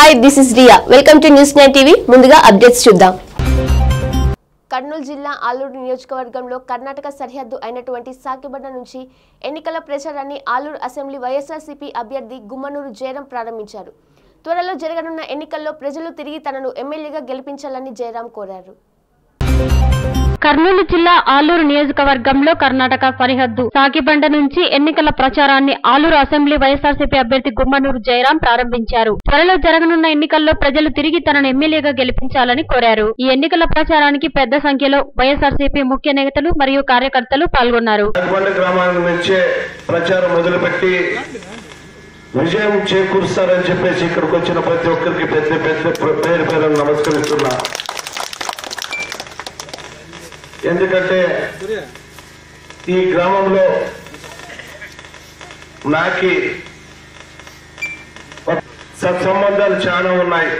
Hi this is Riya welcome to news nine TV ముందుగా updates చూద్దాం కర్నూలు జిల్లా ఆలూరు నియోజకవర్గంలో కర్ణాటక సరిహద్దు అయినటువంటి సాకిబండ నుంచి ఎన్నికల ప్రచారాన్ని ఆలూరు అసెంబ్లీ వైఎస్ఆర్సీపీ అభ్యర్థి గుమ్మనూరు జయరాం ప్రారంభించారు త్వరలో జరగనున్న ఎన్నికల్లో ప్రజలు తిరిగి తనను ఎమ్మెల్యేగా గెలిపించాలని జయరాం కోరారు కర్నూలు జిల్లా ఆలూరు నియోజకవర్గంలో కర్ణాటక సరిహద్దు సాకిబండ నుంచి ఎన్నికల ప్రచారాన్ని ఆలూరు అసెంబ్లీ వైఎస్ఆర్సీపీ అభ్యర్థి గుమ్మనూరు జయరాం ప్రారంభించారు త్వరలో జరగనున్న ఎన్నికల్లో ప్రజలు తిరిగి తనను ఎమ్మెల్యేగా గెలిపించాలని కోరారు ఈ ఎన్నికల ప్రచారానికి పెద్ద సంఖ్యలో వైఎస్ఆర్సీపీ ముఖ్య నేతలు మరియు కార్యకర్తలు పాల్గొన్నారు నాగపల్లి గ్రామానికి నుంచే ప్రచారం మొదలుపెట్టి విజయం చేకూరుస్తారని చెప్పేసి ఇక్కడికి వచ్చిన ప్రతి ఒక్కరికి పెద్ద పెద్ద పేరు పేరు నమస్కరిస్తున్నా ఎందుకంటే ఈ గ్రామంలో నాకి సత్సంబంధాలు చాలా ఉన్నాయి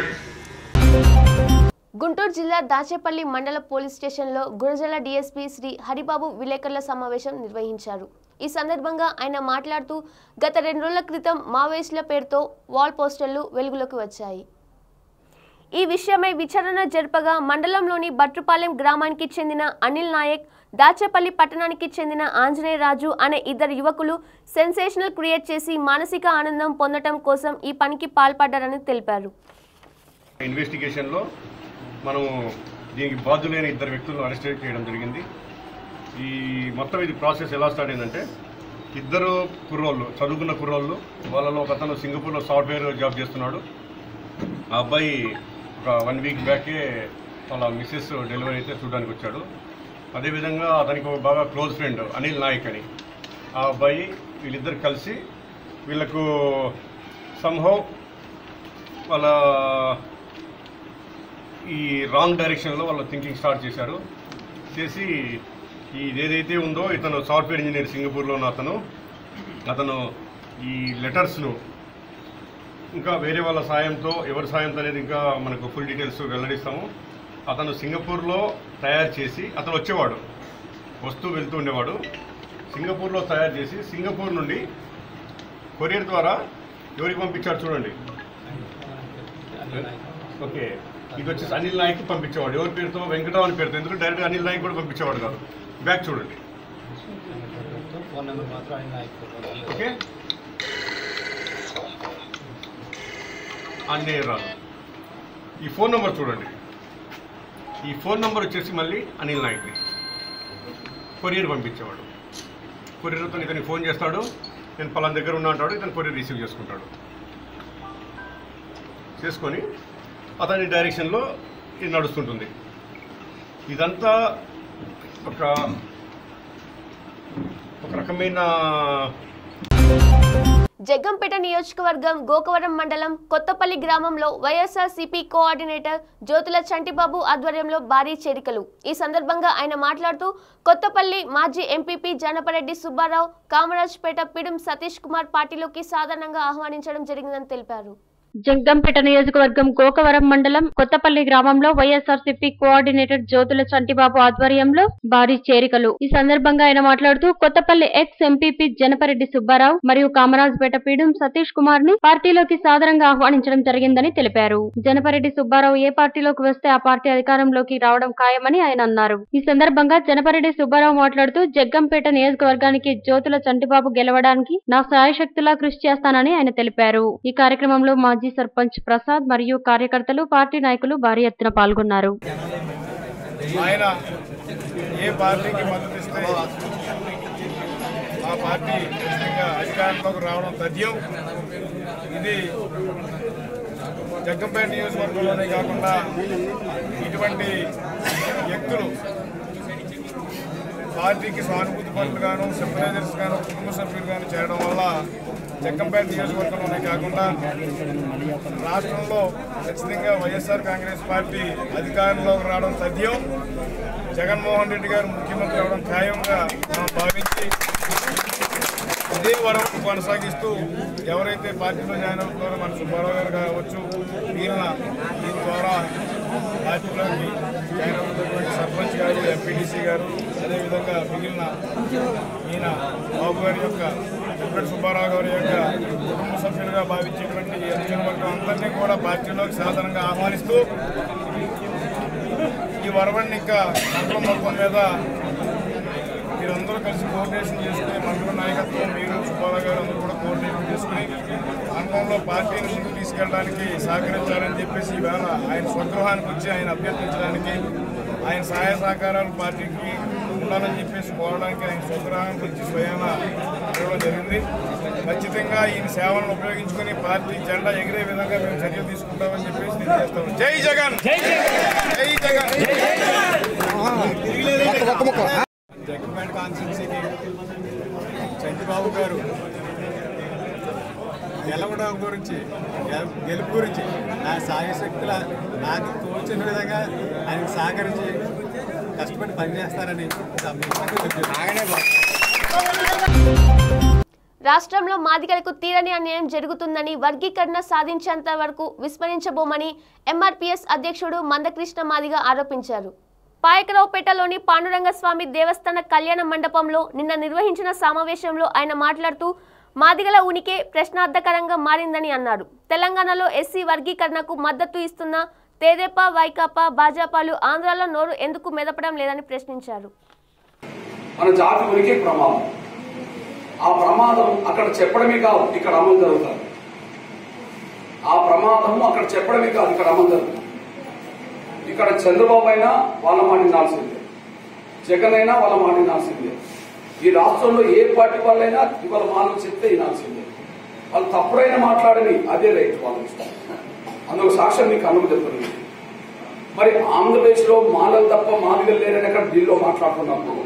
గుంటూరు జిల్లా దాచేపల్లి మండల పోలీస్ స్టేషన్లో గురజాల డీఎస్పీ శ్రీ హరిబాబు విలేకరుల సమావేశం నిర్వహించారు ఈ సందర్భంగా ఆయన మాట్లాడుతూ గత రెండు రోజుల క్రితం మావోయిస్టుల పేరుతో వాల్ పోస్టర్లు వెలుగులోకి వచ్చాయి ఈ విషయమై విచారణ జరపగా మండలంలోని బట్రుపాలెం గ్రామానికి చెందిన అనిల్ నాయక్ దాచేపల్లి పట్టణానికి చెందిన ఆంజనేయరాజు అనే ఇద్దరు యువకులు సెన్సేషనల్ క్రియేట్ చేసి మానసిక ఆనందం పొందటం కోసం ఈ పనికి పాల్పడ్డారని తెలిపారు ఇన్వెస్టిగేషన్లో మనం దీనికి బాధ్యులైన ఇద్దరు వ్యక్తులను అరెస్ట్ చేయడం జరిగింది ఈ మొత్తం ఇది ప్రాసెస్ ఎలా స్టార్ట్ అయిందంటే ఇద్దరు కుర్రోళ్ళు చదువుకున్న కుర్రోళ్ళు వాళ్ళలో ఒక అతను సింగపూర్లో సాఫ్ట్వేర్ జాబ్ చేస్తున్నాడు ఆ అబ్బాయి ఒక వన్ వీక్ బ్యాకే వాళ్ళ మిస్సెస్ డెలివరీ అయితే చూడడానికి వచ్చాడు అదేవిధంగా అతనికి ఒక బాగా క్లోజ్ ఫ్రెండ్ అనిల్ నాయక్ అని ఆ అబ్బాయి వీళ్ళిద్దరు కలిసి వీళ్ళకు సంహవ్ వాళ్ళ ఈ రాంగ్ డైరెక్షన్లో వాళ్ళ థింకింగ్ స్టార్ట్ చేశారు చేసి ఈ ఏదైతే ఉందో ఇతను సాఫ్ట్వేర్ ఇంజనీర్ సింగపూర్లో ఉన్న అతను అతను ఈ లెటర్స్ను ఇంకా వేరే వాళ్ళ సాయంతో ఎవరి సాయంతో అనేది ఇంకా మనకు ఫుల్ డీటెయిల్స్ వెల్లడిస్తాము అతను సింగపూర్లో తయారు చేసి అతను వచ్చేవాడు వస్తూ వెళ్తూ ఉండేవాడు సింగపూర్లో తయారు చేసి సింగపూర్ నుండి కొరియర్ ద్వారా ఎవరికి పంపించాడు చూడండి ఓకే ఇది వచ్చేసి అనిల్ నాయక్ పంపించేవాడు ఎవరి పేరుతో వెంకటరావు అని పేరుతో ఎందుకంటే డైరెక్ట్ అనిల్ నాయక్ కూడా పంపించేవాడు కాదు బ్యాక్ చూడండి ఫోన్ నెంబర్ మాత్రం ఆయన అయిపోతుంది ఓకే ఆంజనేయ రాజు ఈ ఫోన్ నెంబర్ చూడండి ఈ ఫోన్ నెంబర్ వచ్చేసి మళ్ళీ అనిల్ నాయక్ని కొరియర్ పంపించేవాడు కొరియర్తో ఇతనికి ఫోన్ చేస్తాడు నేను పలానా దగ్గర ఉన్నా అంటాడు ఇతను కొరియర్ రిసీవ్ చేసుకుంటాడు చేసుకొని అతని డైరెక్షన్లో ఇది నడుస్తుంటుంది ఇదంతా ఒక ఒక రకమైన జగ్గంపేట నియోజకవర్గం గోకవరం మండలం కొత్తపల్లి గ్రామంలో YSR CP coordinator Jyothula Chantibabu ఆధ్వర్యంలో భారీ చేరికలు ఈ సందర్భంగా ఆయన మాట్లాడుతూ కొత్తపల్లి మాజీ ఎంపీపీ జనపరెడ్డి సుబ్బారావు కామరాజ్పేట పిడుం సతీష్ కుమార్ పార్టీలోకి సాధారణంగా ఆహ్వానించడం జరిగిందని తెలిపారు జగ్గంపేట నియోజకవర్గం గోకవరం మండలం కొత్తపల్లి గ్రామంలో వైఎస్ఆర్సీపీ కోఆర్డినేటర్ జ్యోతుల చంటిబాబు ఆధ్వర్యంలో భారీ చేరికలు ఈ సందర్భంగా ఆయన మాట్లాడుతూ కొత్తపల్లి ఎక్స్ ఎంపీపీ జనపరెడ్డి సుబ్బారావు మరియు కామరాజుపేట పీడుం సతీష్ కుమార్ ని పార్టీలోకి సాదరంగా ఆహ్వానించడం జరిగిందని తెలిపారు జనపరెడ్డి సుబ్బారావు ఏ పార్టీలోకి వస్తే ఆ పార్టీ అధికారంలోకి రావడం ఖాయమని ఆయన అన్నారు ఈ సందర్భంగా జనపరెడ్డి సుబ్బారావు మాట్లాడుతూ జగ్గంపేట నియోజకవర్గానికి జ్యోతుల చంటిబాబు గెలవడానికి నా శాయశక్తులా కృషి చేస్తానని ఆయన తెలిపారు ఈ కార్యక్రమంలో మాజీ సర్పంచ్ ప్రసాద్ మరియు కార్యకర్తలు పార్టీ నాయకులు భారీ ఎత్తున పాల్గొన్నారు ఆయన ఏ పార్టీకి మద్దతు ఇస్తే ఆ పార్టీ ఖచ్చితంగా అధికారంలోకి రావడం తథ్యం ఇది జగ్గంపేట నియోజకవర్గంలోనే కాకుండా ఇటువంటి వ్యక్తులు పార్టీకి సానుభూతి పనులుగాను సింపలైజర్స్ గాను కుటుంబ సభ్యులు గాను చేయడం వల్ల జగ్గంపేట నియోజకవర్గంలోనే కాకుండా రాష్ట్రంలో ఖచ్చితంగా వైఎస్ఆర్ కాంగ్రెస్ పార్టీ అధికారంలోకి రావడం తథ్యం జగన్మోహన్ రెడ్డి గారు ముఖ్యమంత్రి అవడం ఖాయంగా మనం భావించి ఇదే వరం కొనసాగిస్తూ ఎవరైతే పార్టీలో జాయిన్ అవుతున్నారో మన సుబ్బారావు గారు కావచ్చు మిగిలిన దీని ద్వారా పార్టీలోకి జాయిన్ అవుతున్నటువంటి సర్పంచ్ గారు ఎంపీటీసీ గారు అదేవిధంగా మిగిలిన ఈయన బాబు గారి యొక్క అంబటి సుబ్బారావు గారి యొక్క కుటుంబ సభ్యులుగా భావించేటువంటి ఎన్నికల వర్గం అందరినీ కూడా పార్టీలోకి సాధారణంగా ఆహ్వానిస్తూ ఈ వరవడిని ఇంకా మండలం మొత్తం మీద మీరందరూ కలిసి కోఆర్డినేషన్ చేసుకుని మండల నాయకత్వం మీరు సుబ్బారావు గారు అందరూ కూడా కోఆర్డినేషన్ చేసుకుని మండలంలో పార్టీని ముందుకు తీసుకెళ్ళడానికి సహకరించాలని చెప్పేసి ఈవేళ ఆయన స్వగృహానికి వచ్చి ఆయన అభ్యర్థించడానికి ఆయన సహాయ సహకారాలు పార్టీకి ఉండాలని చెప్పేసి కోరడానికి ఆయన స్వగృహానికి వచ్చి స్వయాన ఇవ్వడం జరిగింది ఖచ్చితంగా ఈయన సేవలను ఉపయోగించుకుని పార్టీ జెండా ఎగిరే విధంగా మేము చర్యలు తీసుకుంటామని చెప్పేసి తెలియజేస్తాము జై జగన్ జై జగన్ జగ్గంపేట కాన్స్టిట్యున్సీకి చంద్రబాబు గారు గెలవడం గురించి గెల- గెలుపు గురించి నా సాయశక్తుల నాకు తోచిన విధంగా ఆయనకు సహకరించి కష్టపడి పనిచేస్తారని రాష్ట్రంలో మాదిగలకు తీరని అన్యాయం జరుగుతుందని వర్గీకరణ సాధించేంత వరకు విస్మరించబోమని ఎంఆర్పీఎస్ అధ్యక్షుడు మందకృష్ణ మాదిగ ఆరోపించారు పాయకరావుపేటలోని పాండురంగస్వామి దేవస్థాన కళ్యాణ మండపంలో నిన్న నిర్వహించిన సమావేశంలో ఆయన మాట్లాడుతూ మాదిగల ఉనికి ప్రశ్నార్థకరంగా మారిందని అన్నారు తెలంగాణలో ఎస్సీ వర్గీకరణకు మద్దతు ఇస్తున్న తేదేపా వైకాపా భాజపాలు ఆంధ్రాలో నోరు ఎందుకు మెదపడం లేదని ప్రశ్నించారు మన జాతి ఉనికి ప్రమాదం ఆ ప్రమాదం అక్కడ చెప్పడమే కాదు ఇక్కడ అమలు జరుగుతుంది ఆ ప్రమాదం అక్కడ చెప్పడమే కాదు ఇక్కడ అమలు జరుగుతుంది ఇక్కడ చంద్రబాబు అయినా వాళ్ళ మాట వినాల్సిందే జగన్ అయినా వాళ్ళ మాట వినాల్సిందే ఈ రాష్ట్రంలో ఏ పార్టీ వాళ్ళైనా ఇవాళ మాటలు చెప్తే వినాల్సిందే వాళ్ళు తప్పుడైనా మాట్లాడని అదే రైట్ వాళ్ళకి ఇష్టం అందుకు సాక్ష్యం మీకు అనుమతి చెప్తుంది మరి ఆంధ్రప్రదేశ్ లో మాలలు తప్ప మాదిగలు లేరని అక్కడ ఢిల్లీలో మాట్లాడుతున్నప్పుడు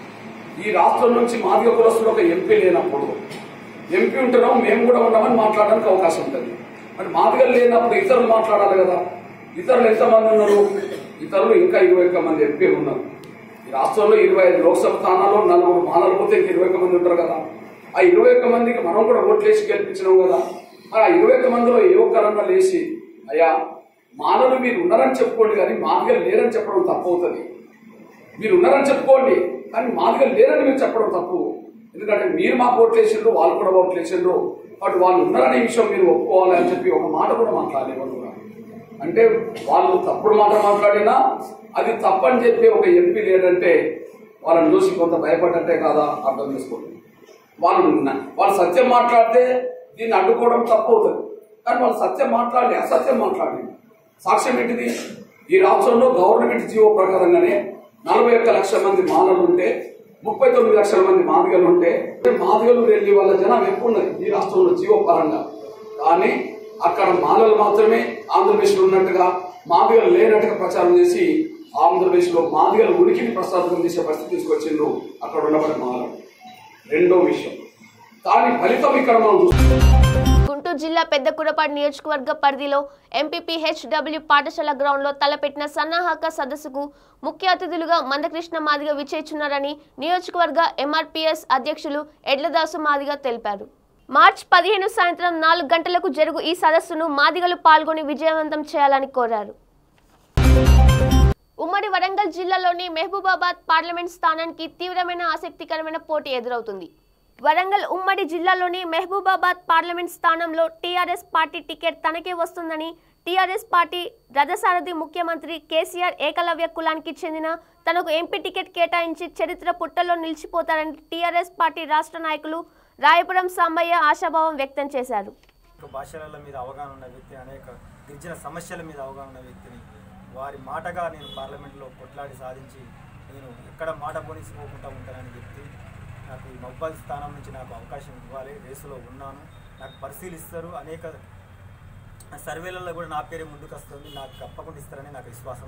ఈ రాష్ట్రం నుంచి మాదిగ కులస్తులు ఒక ఎంపీ లేనప్పుడు ఎంపీ ఉంటున్నాం మేము కూడా ఉన్నామని మాట్లాడడానికి అవకాశం ఉంటుంది మరి మాదిగలు లేనప్పుడు ఇతరులు మాట్లాడాలి కదా ఇతరులు ఎంతమంది ఉన్నారు ఇతరులు ఇంకా ఇరవై ఒక్క మంది ఎంపీ ఉన్నారు ఈ రాష్ట్రంలో ఇరవై ఐదు లోక్సభ స్థానాల్లో నలుగురు మాలలు పోతే ఇంకా ఇరవై ఒక్క మంది ఉంటారు కదా ఆ ఇరవై ఒక్క మందికి మనం కూడా ఓట్లేసి గెలిపించినాం కదా మరి ఆ ఇరవై ఒక్క మందిలో ఏ ఒక్కరన్నా లేచి అయ్యా మాలలు మీరు ఉన్నారని చెప్పుకోండి కానీ మాదిగలు లేరని చెప్పడం తప్పవుతుంది మీరు ఉన్నారని చెప్పుకోండి కానీ మాదిగా లేరని మీరు చెప్పడం తప్పు ఎందుకంటే మీరు మాకు ఓట్లు వేసిండ్రు వాళ్ళు కూడా ఓట్లు వేసిండ్రు బట్ వాళ్ళు ఉన్నారనే విషయం మీరు ఒప్పుకోవాలి అని చెప్పి ఒక మాట కూడా మాట్లాడలేదు వాళ్ళు కూడా అంటే వాళ్ళు తప్పుడు మాట మాట్లాడినా అది తప్పని చెప్పి ఒక ఎంపీ లేదంటే వాళ్ళని చూసి కొంత భయపడ్డట్టే కాదా అర్థం చేసుకోండి వాళ్ళు ఉన్న- వాళ్ళు సత్యం మాట్లాడితే దీన్ని అడ్డుకోవడం తప్పు అవుతుంది కానీ వాళ్ళు సత్యం మాట్లాడి అసత్యం మాట్లాడి సాక్ష్యం ఏంటిది ఈ రాష్ట్రంలో గవర్నమెంట్ జీవో ప్రకారంగానే నలభై ఒక్క లక్షల మంది మానవులు ఉంటే ముప్పై తొమ్మిది లక్షల మంది మాదిగలు ఉంటే మాదిగలు వెళ్ళి వాళ్ళ జనం ఎక్కువ ఉన్నది ఈ రాష్ట్రంలో జీవో పరంగా కానీ అక్కడ మాలలు మాత్రమే ఆంధ్రప్రదేశ్ లో ఉన్నట్టుగా మాదిగలు లేనట్టుగా ప్రచారం చేసి ఆంధ్రప్రదేశ్ లో మాదిగల ఉనికిని ప్రసాదం చేసే పరిస్థితి తీసుకొచ్చిండ్రు అక్కడ ఉన్నవాడి మాలలు రెండో విషయం దాని ఫలితం ఇక్కడ మనం చూస్తున్నాం. గుంటూరు జిల్లా పెద్ద కురపాడు నియోజకవర్గ పరిధిలో ఎంపీపీ హెచ్డబ్ల్యూ పాఠశాల గ్రౌండ్లో తలపెట్టిన సన్నాహక సదస్సుకు ముఖ్య అతిథులుగా మందకృష్ణ మాదిగ విచేస్తున్నారని నియోజకవర్గ ఎంఆర్పీఎస్ అధ్యక్షులు ఎడ్లదాసు మాదిగ తెలిపారు మార్చ్ పదిహేను సాయంత్రం నాలుగు గంటలకు జరుగు ఈ సదస్సును మాదిగలు పాల్గొని విజయవంతం చేయాలని కోరారు ఉమ్మడి వరంగల్ జిల్లాలోని మహబూబాబాద్ పార్లమెంట్ స్థానానికి తీవ్రమైన ఆసక్తికరమైన పోటీ ఎదురవుతుంది వరంగల్ ఉమ్మడి జిల్లాలోని మహబూబాబాద్ పార్లమెంట్ స్థానంలో టీఆర్ఎస్ పార్టీ టికెట్ తనకే వస్తుందని టీఆర్ఎస్ పార్టీ రథసారథి ముఖ్యమంత్రి కేసీఆర్ ఏకలవ్య కులానికి చెందిన తనకు ఎంపీ టికెట్ కేటాయించి చరిత్ర పుట్టలో నిలిచిపోతారని టీఆర్ఎస్ పార్టీ రాష్ట్ర నాయకులు రాయపురం సాంబయ్య ఆశాభావం వ్యక్తం చేశారు అనేక భాషల మీద అవగాహన ఉన్న వ్యక్తి అనేక గిరిజన సమస్యల మీద అవగాహన ఉన్న వ్యక్తిని వారి మాటగా నేను పార్లమెంట్లో కొట్లాడి సాధించి నేను ఎక్కడ మాట పోనిసిపోకుండా ఉంటానని వ్యక్తి నాకు ఈ మొబైల్ స్థానం నుంచి నాకు అవకాశం ఇవ్వాలి రేసులో ఉన్నాను నాకు పరిశీలిస్తారు అనేక సర్వేలలో కూడా నా పేరే ముందుకు వస్తుంది నాకు తప్పకుండా ఇస్తారని నాకు విశ్వాసం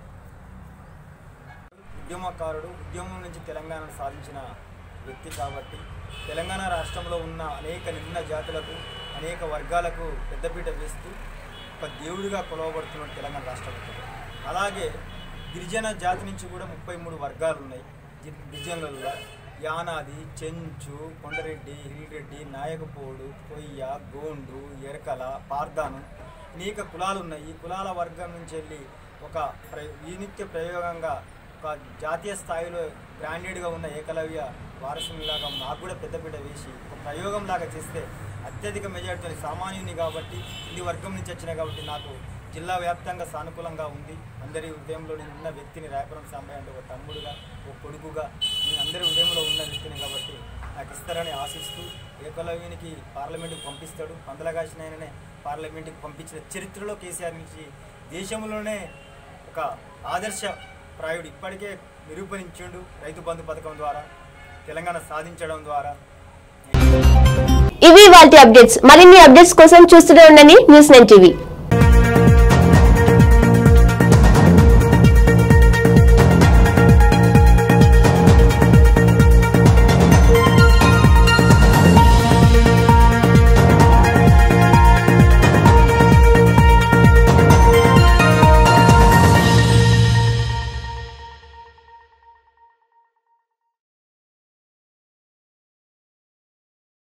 ఉద్యమకారుడు ఉద్యమం నుంచి తెలంగాణను సాధించిన వ్యక్తి కాబట్టి తెలంగాణ రాష్ట్రంలో ఉన్న అనేక నిమ్న జాతులకు అనేక వర్గాలకు పెద్దపీట వేస్తూ ఒక దేవుడిగా కొలవబడుతున్న తెలంగాణ రాష్ట్ర ప్రభుత్వం అలాగే గిరిజన జాతి నుంచి కూడా ముప్పై మూడు వర్గాలు ఉన్నాయి గి- గిరిజనులలో యానాది చెంచు కొండరెడ్డి హిరిరెడ్డి నాయకపోడు కొయ్య గోండు ఎరకల పార్దాను అనేక కులాలు ఉన్నాయి ఈ కులాల వర్గం నుంచి వెళ్ళి ఒక ప్ర ఈ నిత్య ప్రయోగంగా ఒక జాతీయ స్థాయిలో బ్రాండెడ్గా ఉన్న ఏకలవ్య వారసునిలాగా నాకు కూడా పెద్దపీట వేసి ఒక ప్రయోగం లాగా చేస్తే అత్యధిక మెజార్టీతో సామాన్యుని కాబట్టి ఇది వర్గం నుంచి వచ్చిన కాబట్టి నాకు జిల్లా వ్యాప్తంగా సానుకూలంగా ఉంది అందరి హృదయంలో నేను ఉన్న వ్యక్తిని రాయపురం సాంబయ్య అంటే ఒక తమ్ముడుగా ఒక కొడుకుగా నేను అందరి హృదయంలో ఉన్న వ్యక్తిని కాబట్టి నాకు ఇస్తారని ఆశిస్తూ ఏకలవ్యునికి పార్లమెంటుకు పంపిస్తాడు పందలగాసిన ఆయననే పార్లమెంటుకు పంపించిన చరిత్రలో కేసీఆర్ నుంచి దేశంలోనే ఒక ఆదర్శ ప్రాయుడు ఇప్పటికే నిరూపణించిండు రైతు బంధు పథకం ద్వారా తెలంగాణ సాధించడం ద్వారా ఇవి వాటి అప్డేట్స్ మరిన్ని అప్డేట్స్ కోసం చూస్తూనే ఉండండి న్యూస్ నైన్ టీవీ